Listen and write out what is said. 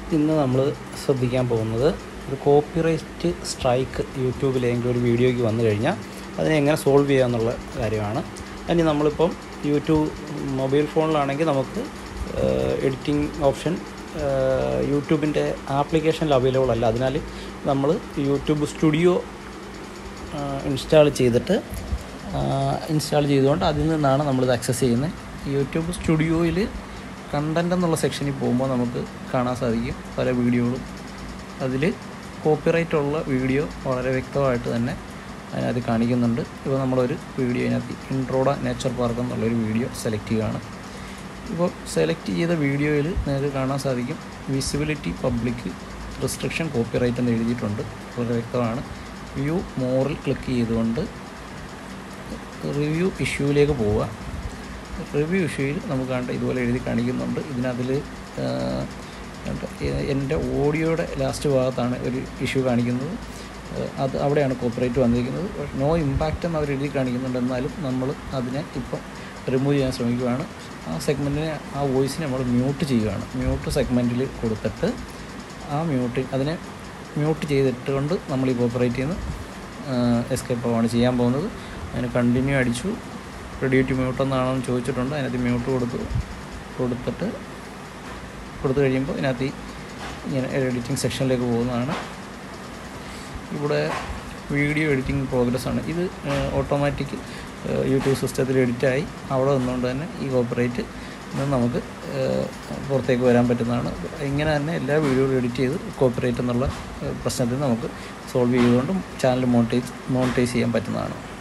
ഇന്ന് നമ്മൾ ശ്രദ്ധിക്കാൻ പോകുന്നത് ഒരു കോപ്പിറൈറ്റ് സ്ട്രൈക്ക് യൂട്യൂബിൽ ഏതെങ്കിലും ഒരു വീഡിയോയ്ക്ക് വന്നു കഴിഞ്ഞാൽ അതിനെ എങ്ങനെ സോൾവ് ചെയ്യുക എന്നുള്ള കാര്യമാണ് അതിന് നമ്മളിപ്പം യൂട്യൂബ് മൊബൈൽ ഫോണിലാണെങ്കിൽ നമുക്ക് എഡിറ്റിംഗ് ഓപ്ഷൻ യൂട്യൂബിൻ്റെ ആപ്ലിക്കേഷനിൽ അവൈലബിൾ അല്ല അതിനാൽ നമ്മൾ യൂട്യൂബ് സ്റ്റുഡിയോ ഇൻസ്റ്റാൾ ചെയ്തിട്ട് ഇൻസ്റ്റാൾ ചെയ്തുകൊണ്ട് അതിൽ നിന്നാണ് നമ്മളിത് ആക്സസ് ചെയ്യുന്നത് യൂട്യൂബ് സ്റ്റുഡിയോയിൽ കണ്ടൻ്റ് എന്നുള്ള സെക്ഷനിൽ പോകുമ്പോൾ നമുക്ക് കാണാൻ സാധിക്കും പല വീഡിയോകളും അതിൽ കോപ്പിറൈറ്റ് ഉള്ള വീഡിയോ വളരെ വ്യക്തമായിട്ട് തന്നെ അതിനകത്ത് കാണിക്കുന്നുണ്ട് ഇപ്പോൾ നമ്മളൊരു വീഡിയോ അതിനകത്ത് ഇൻട്രോഡ നേച്ചർ പാർക്ക് എന്നുള്ളൊരു വീഡിയോ സെലക്ട് ചെയ്യുകയാണ് ഇപ്പോൾ സെലക്ട് ചെയ്ത വീഡിയോയിൽ നിങ്ങൾക്ക് കാണാൻ സാധിക്കും വിസിബിലിറ്റി പബ്ലിക് റെസ്ട്രിക്ഷൻ കോപ്പിറൈറ്റ് എന്ന് എഴുതിയിട്ടുണ്ട് വളരെ വ്യക്തമാണ് വ്യൂ മോറിൽ ക്ലിക്ക് ചെയ്തുകൊണ്ട് റിവ്യൂ ഇഷ്യൂവിലേക്ക് പോവുക റിവ്യൂ ഇഷ്യൂയിൽ നമുക്ക് കണ്ട ഇതുപോലെ എഴുതി കാണിക്കുന്നുണ്ട് ഇതിനതിൽ എൻ്റെ ഓഡിയോയുടെ ലാസ്റ്റ് ഭാഗത്താണ് ഒരു ഇഷ്യൂ കാണിക്കുന്നത് അത് അവിടെയാണ് കോപ്പറേറ്റ് വന്നിരിക്കുന്നത് നോ ഇമ്പാക്റ്റ് എന്ന് അവർ എഴുതി കാണിക്കുന്നുണ്ട് എന്നാലും നമ്മൾ അതിനെ ഇപ്പം റിമൂവ് ചെയ്യാൻ ശ്രമിക്കുകയാണ് ആ സെഗ്മെൻറ്റിനെ ആ വോയിസിനെ നമ്മൾ മ്യൂട്ട് ചെയ്യുകയാണ് മ്യൂട്ട് സെഗ്മെൻറ്റിൽ കൊടുത്തിട്ട് ആ മ്യൂട്ട് അതിനെ മ്യൂട്ട് ചെയ്തിട്ടുകൊണ്ട് നമ്മൾ ഈ കോപ്പറേറ്റ് ചെയ്യുന്ന എസ്കേപ്പ് ആവാണ് ചെയ്യാൻ പോകുന്നത് അതിന് കണ്ടിന്യൂ അടിച്ചു റെഡി ടു മ്യൂട്ട് എന്നാണെന്ന് ചോദിച്ചിട്ടുണ്ട് അതിനകത്ത് മ്യൂട്ട് കൊടുത്തു കൊടുത്തിട്ട് കൊടുത്തു കഴിയുമ്പോൾ ഇതിനകത്ത് ഇങ്ങനെ എഡിറ്റിംഗ് സെക്ഷനിലേക്ക് പോകുന്നതാണ് ഇവിടെ വീഡിയോ എഡിറ്റിംഗ് പ്രോഗ്രസ് ആണ് ഇത് ഓട്ടോമാറ്റിക് യൂട്യൂബ് സിസ്റ്റത്തിൽ എഡിറ്റായി അവിടെ നിന്നുകൊണ്ട് തന്നെ ഈ കോപ്പറേറ്റ് നിന്ന് നമുക്ക് പുറത്തേക്ക് വരാൻ പറ്റുന്നതാണ് ഇങ്ങനെ തന്നെ എല്ലാ വീഡിയോകളും എഡിറ്റ് ചെയ്ത് കോപ്പറേറ്റ് എന്നുള്ള പ്രശ്നത്തിൽ നമുക്ക് സോൾവ് ചെയ്തുകൊണ്ടും ചാനൽ മോണിറ്റൈസ് മോണിറ്റൈസ് ചെയ്യാൻ പറ്റുന്നതാണ്